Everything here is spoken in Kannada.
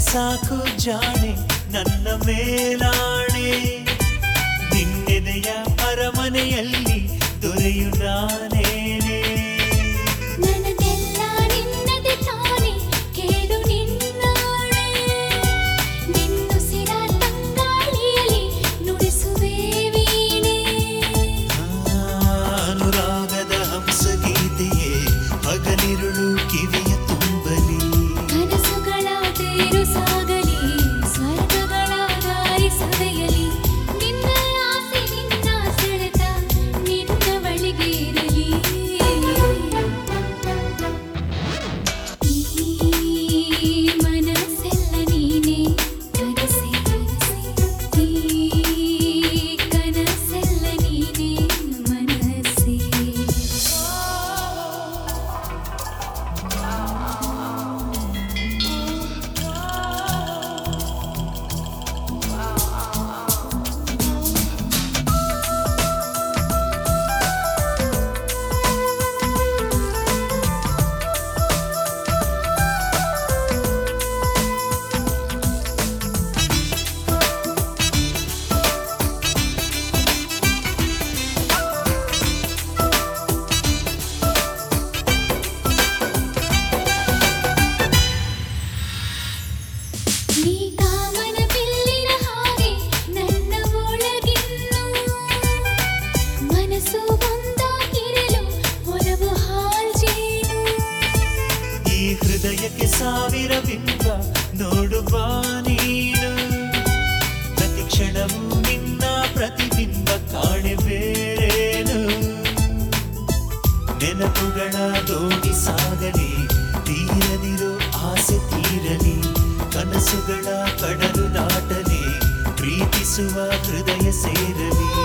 ಸಾಕು ಜಾಣೆ ನನ್ನ ಮೇಲಾಣೆ ನಿನ್ನೆದೆಯ ಅರಮನೆಯಲ್ಲಿ ದೊರೆಯು ನಾನೇನೆ ನನಗೆಲ್ಲ ನಿನ್ನದೆ ತಾನೆ ಕೇಳು ನಿನ್ನಾಣೆ ನಿನ್ನುಸಿರ ತಂಗಾಳಿಯಲ್ಲಿ ನುಡಿಸುವೆ ವೀಣೆ ಅನುರಾಗದ ಹಂಸಗೀತೆಯೇ ಹಗಲಿರುಳು ಕಿವಿಯ ತುಂಬಲಿ ಕನಸುಗಳ ತೇರು ಸಾಗಲಿ ಸ್ವರ್ಗಗಳ ದಾರಿ ಸವೆಯಲಿ ನಿನ್ನ ಆಸೆ ನಿನ್ನ ಸೆಳೆತ ನಿನ್ನ ಬಳಿಗೆ ಇರಲಿ ಈ ಮನಸ್ಸೆಲ್ಲ ನೀನೇ ಕನಸೆ ಕನಸೆ ಈ ಕನಸೆಲ್ಲ ನೀನೇ ಮನಸ್ಸೇ ನೀ ಕಾಮನ ಬಿಲ್ಲಿನ ಹಾಗೆ ನನ್ನ ಒಳಗಿನ್ನು ಮನಸ್ಸು ಒಂದಾಗಿರಲು ಒಲವು ಹಾಲ್ಜೇನು ಈ ಹೃದಯಕ್ಕೆ ಸಾವಿರ ಬಿಂಬ ನೋಡುವ ನೀನು ಪ್ರತಿ ಕ್ಷಣವೂ ನಿನ್ನ ಪ್ರತಿಬಿಂಬ ಕಾಣೆ ಬೇರೇನು ನೆನಪುಗಳ ದೋಣಿ ಸಾಗಲಿ ತೀರದಿರೋ ಆಸೆ ತೀರಲಿ ಕನಸುಗಳ ಕಡಲು ದಾಟಲಿ ಪ್ರೀತಿಸುವ ಹೃದಯ ಸೇರಲಿ